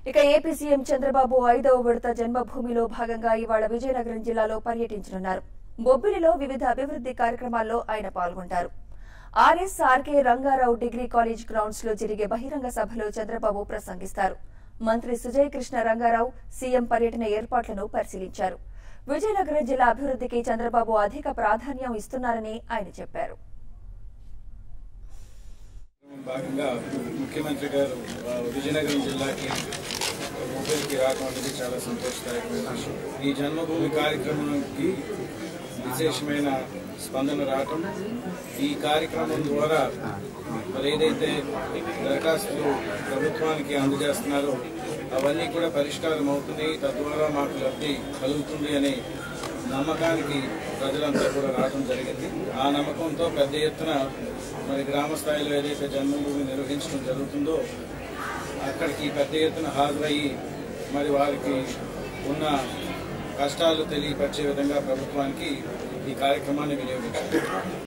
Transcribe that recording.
ఇక AP CM Chandrababu ఐదవ విడత జన్మభూమిలో భాగంగా ఇవాళ విజయనగరం జిల్లాలో పర్యటించనున్నారు బొబ్బిలిలో వివిధ అభివృద్ది కార్యక్రమాల్లో ఆయన పాల్గొంటారు RS RK Rangarao degree college grounds లో జరిగే బహిరంగ సభలో చంద్రబాబు ప్రసంగిస్తారు మంత్రి సుజయ్ కృష్ణ రంగారావు సీఎం పర్యటన ఏర్పాట్లను పరిశీలించారు విజయనగరం జిల్లా అభివృద్దికి చంద్రబాబు అధిక ప్రాధాన్యం ఇస్తున్నారని ఆయన చెప్పారు భాగంగా ముఖ్యమంత్రి గారు ఆ, విజయనగరం జిల్లాకి మొబైల్కి రావడం అనేది చాలా సంతోషదాయకమైన విషయం ఈ జన్మభూమి కార్యక్రమానికి విశేషమైన స్పందన రావటం ఈ కార్యక్రమం ద్వారా మరి ఏదైతే దరఖాస్తులు ప్రభుత్వానికి అందజేస్తున్నారో అవన్నీ కూడా పరిష్కారం అవుతుంది తద్వారా మాకు లబ్ధి కలుగుతుంది అనే నమ్మకానికి ప్రజలంతా కూడా రావడం జరిగింది ఆ నమ్మకంతో పెద్ద ఎత్తున మరి గ్రామ స్థాయిలో ఏదైతే జన్మభూమి నిర్వహించడం జరుగుతుందో అక్కడికి పెద్ద ఎత్తున హాజరయ్యి మరి వారికి ఉన్న కష్టాలు తెలియపరిచే విధంగా ప్రభుత్వానికి ఈ కార్యక్రమాన్ని వినియోగించారు